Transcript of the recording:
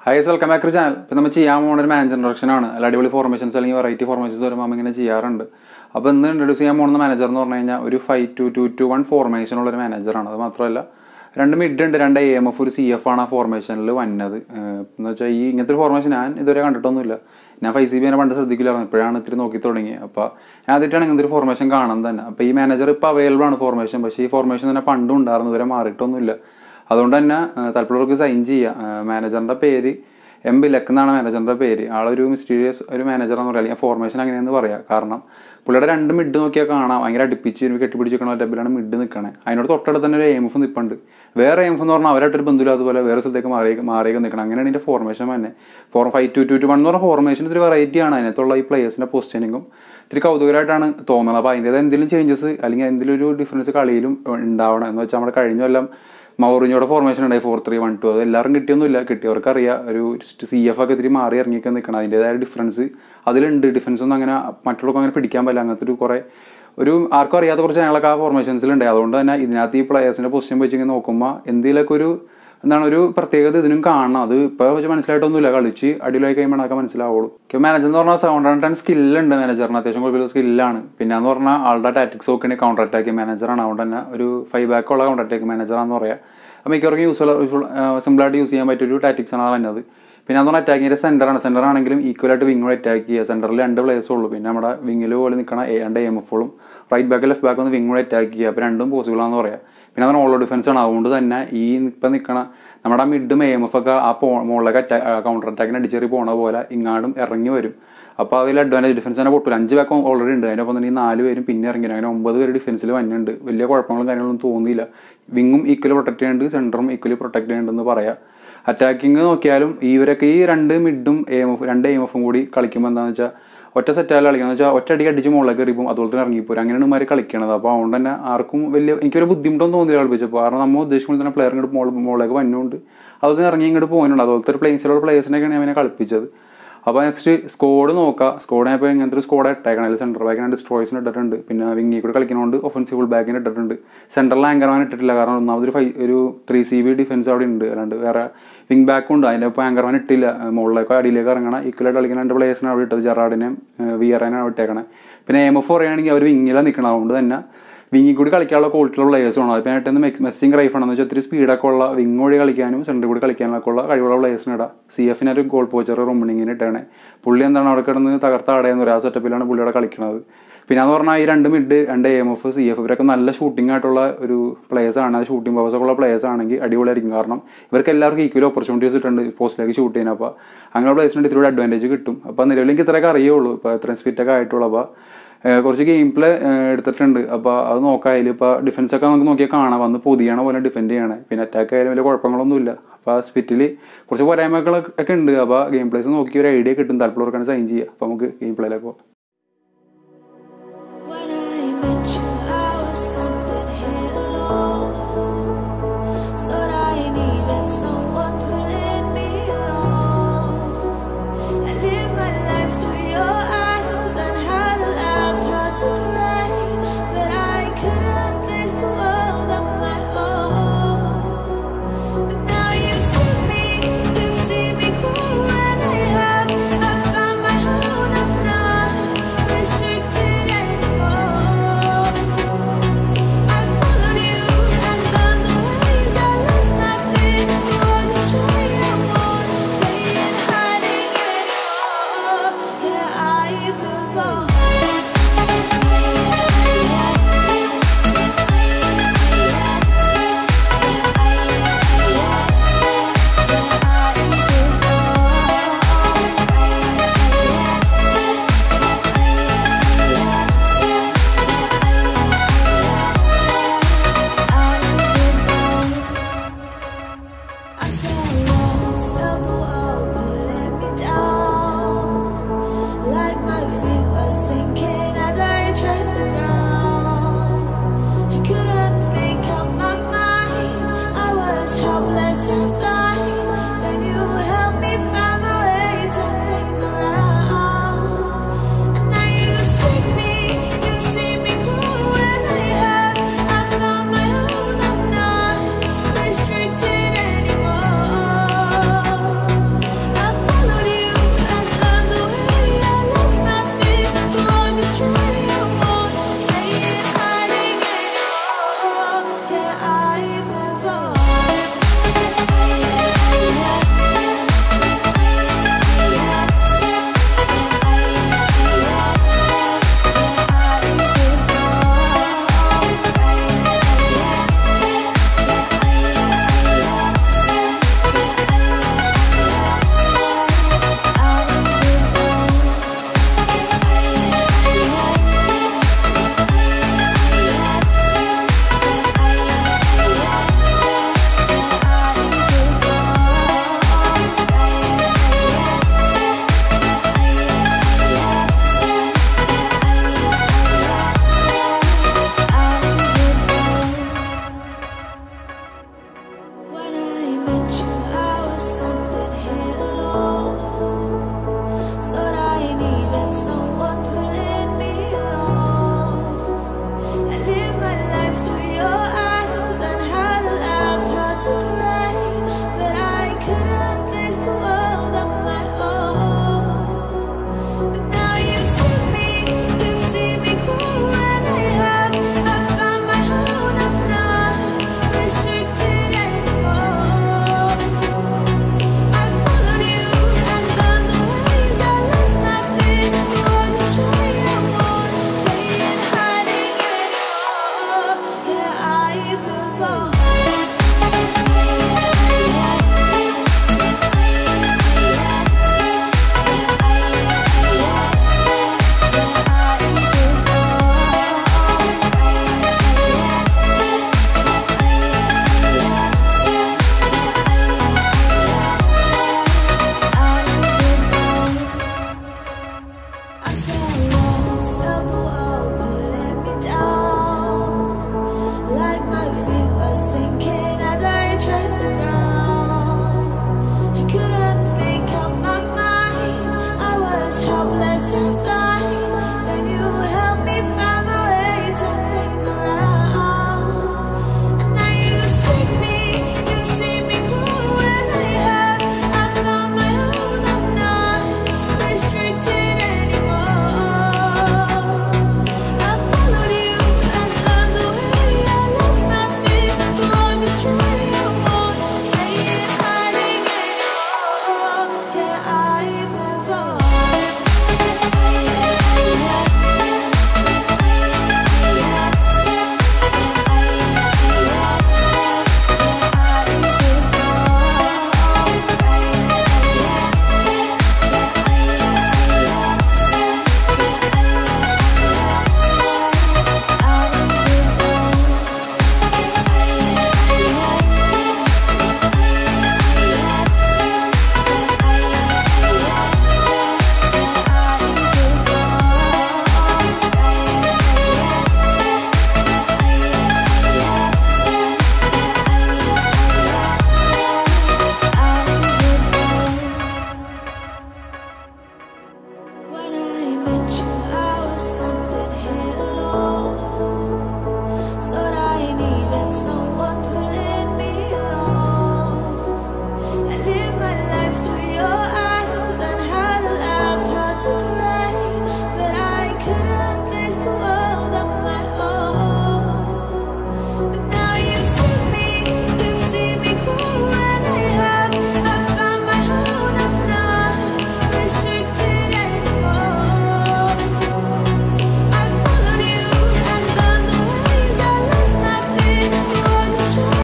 high welcome back to channel ഇപ്പം നമ്മൾ ചെയ്യാൻ പോകുന്ന ഒരു മാനേജർ ഇൻട്രക്ഷൻ ആണ് അല്ല അടിപൊളി ഫോർമേഷൻസ് അല്ലെങ്കിൽ വെറൈറ്റി ഫോർമേഷൻസ് വരുമ്പോൾ നമ്മൾ ഇങ്ങനെ ചെയ്യാറുണ്ട് അപ്പോൾ ഇന്ന് ഇൻട്രൊഡ്യൂസ് ചെയ്യാൻ പോകുന്ന മാനേജർ എന്ന് പറഞ്ഞു കഴിഞ്ഞാൽ ഒരു five two two two one formation ഉള്ള ഒരു മാനേജറാണ് അത് മാത്രമല്ല രണ്ട് മിഡ് ഉണ്ട് രണ്ട് എ എം എഫ് ഒരു സി എഫ് ആണ് ആ ഫോർമേഷനിൽ വന്നത് ഏഹ് എന്ന് വെച്ചാൽ ഈ ഇങ്ങനത്തെ ഒരു ഫോർമേഷൻ ഞാൻ ഇതുവരെ കണ്ടിട്ടൊന്നുമില്ല ഞാൻ ഫൈവ് സി ബി എന്നെ പണ്ട് ശ്രദ്ധിക്കില്ലായിരുന്നു ഇപ്പോഴാണ് ഇത്തിരി നോക്കി തുടങ്ങി അപ്പോൾ ഞാൻ ആദ്യമായിട്ടാണ് ഇങ്ങനത്തെ ഒരു ഫോർമേഷൻ കാണുന്നത് തന്നെ അപ്പോൾ ഈ മാനേജർ ഇപ്പോൾ അവൈലബിൾ ആണ് ഫോർമേഷൻ പക്ഷേ ഈ ഫോർമേഷൻ തന്നെ പണ്ടും ഉണ്ടായിരുന്നു ഇതുവരെ മാറിയിട്ടൊന്നുമില്ല അതുകൊണ്ട് തന്നെ ഏഹ് താല്പര്യമുള്ളവർക്ക് സൈൻ ചെയ്യാം മാനേജറിൻ്റെ പേര് എം ബിലക്ക് എന്നാണ് മാനേജറിൻ്റെ പേര് ആളൊരു മിസ്റ്റീരിയസ് ഒരു മാനേജർ എന്ന് പറയാം അല്ലെങ്കിൽ ഫോർമേഷൻ അങ്ങനെയെന്ന് പറയാം കാരണം പുള്ളിയുടെ രണ്ട് മിഡ് നോക്കിയാൽ കാണാം ഭയങ്കര അടുപ്പിച്ച് കെട്ടിപ്പിടിച്ചിരിക്കണ ഡബിലാണ് മിഡ് നിൽക്കണേ അതിനോട് തൊട്ടടുത്ത് തന്നെ ഒരു എം എഫ് നിൽപ്പുണ്ട് വേറെ എം എഫ് എന്ന് പറഞ്ഞാൽ അവരായിട്ടൊരു ബന്ധുവില്ല അതുപോലെ വേറെ സ്ഥലത്തേക്ക് മാറി മാറിയൊക്കെ നിൽക്കണം അങ്ങനെയാണ് ഇതിൻ്റെ ഫോർമേഷൻ തന്നെ four five two two two one എന്ന് പറഞ്ഞ ഫോർമേഷൻ ഇത്തിരി വെറൈറ്റി ആണ് അതിനകത്തുള്ള ഈ പ്ലേയേഴ്സിൻ്റെ പൊസിഷനിങ്ങും ഇത്തിരി കൗതുകരമായിട്ടാണ് തോന്നുന്നത് അപ്പോൾ അതിൻ്റെത് എന്തെങ്കിലും ചേഞ്ചസ് അല്ലെങ്കിൽ എന്തെങ്കിലും ഒരു ഡിഫറൻസ് കളിയിലും ഉണ്ടാവണം എന്ന് വെച്ചാൽ നമ്മുടെ കഴിഞ്ഞ കൊല്ലം മൗറിഞ്ഞോടെ ഫോർമേഷൻ ഉണ്ടായി ഫോർ ത്രീ വൺ ടു അത് എല്ലാവരും കിട്ടിയൊന്നുമില്ല കിട്ടിയവർക്ക് അറിയാം ഒരു സി എഫ് ഒക്കെ ഇത്തിരി മാറി ഇറങ്ങിയൊക്കെ നിൽക്കണം അതിൻ്റെതായ ഡിഫറൻസ് അതിലുണ്ട് ഡിഫറൻസ് ഒന്നും അങ്ങനെ മറ്റുള്ളവർക്ക് അങ്ങനെ പിടിക്കാൻ പറ്റില്ല അങ്ങനത്തെ ഒരു കുറേ ഒരു ആർക്കും അറിയാത്ത കുറച്ച് ഞങ്ങളൊക്കെ ആ ഫോർമേഷൻസിലുണ്ട് അതുകൊണ്ട് തന്നെ ഇതിനകത്ത് ഈ പ്ലേയേഴ്സിന്റെ പൊസിഷൻ വെച്ച് ഇങ്ങനെ നോക്കുമ്പോൾ എന്തെങ്കിലുമൊക്കെ ഒരു എന്താണ് ഒരു പ്രത്യേകത ഇതിനും കാണണം അത് ഇപ്പോൾ വെച്ച് മനസ്സിലായിട്ടൊന്നുമില്ല കളിച്ച് അടിയിലായി കഴിയുമ്പോൾ അതൊക്കെ മനസ്സിലാവുള്ളൂ മാനേജർ എന്ന് പറഞ്ഞാൽ സൗണ്ട് ആൻഡ് ടെൻ സ്കില്ലുണ്ട് മാനേജറിന് അത്യാവശ്യം കുഴപ്പമില്ല സ്കില്ലാണ് പിന്നെ എന്ന് പറഞ്ഞാൽ ആളുടെ ടാറ്റിക്സ് നോക്കി കൗണ്ടർ അറ്റാക്ക് മാനേജറാണ് അതുകൊണ്ട് തന്നെ ഒരു ഫൈവ് ബാക്ക് ഉള്ള കൗണ്ടർ അറ്റാക്ക് മാനേജറാന്ന് പറയാം അപ്പോൾ മിക്കവർക്കും യൂസ്ഫുൾ സിമ്പിളായിട്ട് യൂസ് ചെയ്യാൻ പറ്റിയ ഒരു ടാറ്റിക്സ് ആണ് വന്നത് പിന്നെ അതൊന്നും അറ്റാക്കിങ്ങിന്റെ സെന്ററാണ് സെന്റർ ആണെങ്കിലും ഈക്വൽ ആയിട്ട് വിങ്ങോട് അറ്റാക്ക് ചെയ്യുക സെന്ററിൽ രണ്ട് പ്ലേയേഴ്സ് ഉള്ളൂ പിന്നെ നമ്മുടെ വിങ്ങിൽ പോലെ നിൽക്കണ രണ്ട് എം എഫുകളും റൈറ്റ് ബാക്ക് ലെഫ്റ്റ് ബാക്ക് ഒന്ന് വിങ്ങോട് അറ്റാക്ക് ചെയ്യുക അപ്പോൾ രണ്ടും പോസിബിൾ ആണെന്ന് പറയാം പിന്നെ അതാണ് ഓളോ ഡിഫൻസ് ആണ് അതുകൊണ്ട് തന്നെ ഈ ഇപ്പം നിൽക്കണ നമ്മുടെ മിഡും എ എം എഫ് ഒക്കെ ആ പോ മുകളിലേക്ക് അറ്റാ കൗണ്ടർ അറ്റാക്കിന് അടിച്ചേറി പോണ പോലെ ഇങ്ങാടും ഇറങ്ങി വരും അപ്പോൾ അതിൽ അഡ്വാൻറ്റേജ് ഡിഫൻസ് തന്നെ പൊട്ടില്ല അഞ്ച് ബാക്ക് ഓൾറെഡി ഉണ്ട് അതിൻ്റെ ഒപ്പം തന്നെ ഈ നാല് പേരും പിന്നെ ഇറങ്ങി അങ്ങനെ ഒമ്പത് പേര് ഡിഫൻസിൽ വന്നിട്ടുണ്ട് വലിയ കുഴപ്പങ്ങളും കാര്യങ്ങളൊന്നും തോന്നിയില്ല വിങ്ങും ഈക്വലി പ്രൊട്ടക്ട് ചെയ്യുന്നുണ്ട് സെൻറ്ററും ഈക്വലി പ്രൊട്ടക്ട് ചെയ്യുന്നുണ്ടെന്ന് പറയാം അറ്റാക്കിങ് നോക്കിയാലും ഇവരൊക്കെ ഈ രണ്ട് മിഡും എം എഫ് രണ്ട് എം എഫും കൂടി കളിക്കുമ്പോൾ എന്താണെന്ന് വെച്ചാൽ ഒറ്റ സെറ്റായാലും കളിക്കുന്നത് വെച്ചാൽ ഒറ്റ അടിക്ക് അടിച്ച് മുകളിലേക്ക് കയറിപ്പോൾ അതുപോലെ തന്നെ ഇറങ്ങിപ്പോരും അങ്ങനെയാണ് ഇമാര് കളിക്കണത് അപ്പോൾ അതുകൊണ്ട് തന്നെ ആർക്കും വലിയ എനിക്കൊരു ബുദ്ധിമുട്ടൊന്നും തോന്നിയില്ല കളിപ്പിച്ചപ്പോൾ കാരണം നമ്മൾ ഉദ്ദേശിക്കുമ്പോൾ തന്നെ പ്ലെയർ ഇങ്ങോട്ട് മുകളിൽ മുകളിലേക്ക് വന്നുകൊണ്ട് അതുപോലെ തന്നെ ഇറങ്ങി ഇങ്ങോട്ട് പോകുന്നുണ്ട് അതുപോലത്തെ ഒരു പ്ലേസിലുള്ള പ്ലേസിനൊക്കെയാണ് ഞാൻ കളിപ്പിച്ചത് അപ്പോൾ നെക്സ്റ്റ് സ്കോഡ് നോക്കാം സ്കോഡ് ഇപ്പോൾ ഇങ്ങനത്തെ ഒരു സ്കോഡ് ഇട്ടേക്കണം അതിൽ സെൻറ്റർ ബാക്കിനെ ഡിസ്ട്രോയ്സിന് ഇട്ടിട്ടുണ്ട് പിന്നെ വിങ്ങി കൂടെ കളിക്കുന്നതുകൊണ്ട് ഒഫൻസീവ് ബാക്കിന് ഇട്ടിട്ടുണ്ട് സെൻറ്ററിൽ ആങ്കർമാൻ ഇട്ടിട്ടില്ല കാരണം ഒന്നാമത് ഒരു ഫൈ ഒരു ത്രീ സി ബി ഡിഫൻസ് അവിടെ ഉണ്ട് അല്ലാണ്ട് വേറെ വിങ് ബാക്കും ഉണ്ട് അതിൻ്റെ ഇപ്പോൾ ആങ്കർമാൻ ഇട്ടില്ല മുകളിലേക്ക് അടിയിലേക്ക് ഇറങ്ങണം ഈക്വലായിട്ട് കളിക്കുന്ന രണ്ട് പ്ലേയേഴ്സിനെ അവിടെ ഇട്ടത് ജെറാഡിനെയും വിയറേനെയും അവിടെ ഇട്ടേക്കണേ പിന്നെ എം എഫ് പറയുകയാണെങ്കിൽ അവർ വിങ്ങിലാണ് നിൽക്കണം അതുകൊണ്ട് തന്നെ വിങ്ങി കൂടി കളിക്കാനുള്ള ക്വാളിറ്റിയുള്ള പ്ലേയേഴ്സ് ആണ് അതിപ്പോൾ ആയിട്ട് മെസ്സിങ് റൈഫ് ആണെന്ന് വെച്ചാൽ ഒത്തിരി സ്പീഡൊക്കെ ഉള്ള വിങ് വഴി കളിക്കാനും സെൻറ്റർ കൂടി കളിക്കാനൊക്കെ ഉള്ള കഴിവുള്ള പ്ലേയേഴ്സിന് ഇടാം സി എഫിന് ഒരു ഗോൾ പോച്ചർ റൊമ്പണിങ്ങിന് ഇട്ടാണ് പുള്ളി എന്താണ് അവിടെ കിടന്ന് തകർത്ത അടയുന്ന ഒരു ആ സെറ്റപ്പിലാണ് പുള്ളി അവിടെ കളിക്കുന്നത് പിന്നെ എന്ന് പറഞ്ഞാൽ ഈ രണ്ട് മിഡ് രണ്ട് എം എഫ് സി എഫ് ഇവരൊക്കെ നല്ല ഷൂട്ടിംഗ് ആയിട്ടുള്ള ഒരു പ്ലേയേഴ്സ് ആണ് അത് ഷൂട്ടിംഗ് പവേഴ്സ് ഒക്കെ ഉള്ള പ്ലേയേഴ്സ് ആണെങ്കിൽ അടിപൊളിയായിരിക്കും കാരണം ഇവർക്ക് എല്ലാവർക്കും ഈക്വൽ ഓപ്പർച്യൂണിറ്റീസ് ഇട്ടുണ്ട് പോസ്റ്റിലേക്ക് ഷൂട്ട് ചെയ്യാൻ അപ്പോൾ അങ്ങനെ പ്ലേയേഴ്സിന് ഇത്തിരി അഡ്വാൻറ്റേജ് കിട്ടും അപ്പോൾ നിലവിൽ എനിക്ക് ഇത്രയൊക്കെ അറിയുള്ളൂ ഇപ്പോൾ ഇത്രയും സ്പീറ്റൊക്കെ ആയിട്ടുള്ളൂ അപ്പോൾ കുറച്ച് ഗെയിം പ്ലേ എടുത്തിട്ടുണ്ട് അപ്പോൾ അത് നോക്കാം അതിൽ ഇപ്പോൾ ഡിഫൻസ് ഒക്കെ നമുക്ക് നോക്കിയാൽ കാണാം വന്ന് പൊതിയണ പോലെ ഡിഫെൻഡ് ചെയ്യണേ പിന്നെ അറ്റാക്ക് ആയാലും വലിയ കുഴപ്പങ്ങളൊന്നുമില്ല അപ്പോൾ ആ സ്പിറ്റിൽ കുറച്ച് പോരായ്മകളൊക്കെ ഉണ്ട് അപ്പോൾ ഗെയിം പ്ലേസ് നോക്കി ഒരു ഐഡിയ കിട്ടും താല്പര്യമുള്ളവർക്കാണ് സൈൻ ചെയ്യുക അപ്പോൾ നമുക്ക് ഗെയിം പ്ലേയിലേക്ക് പോകാം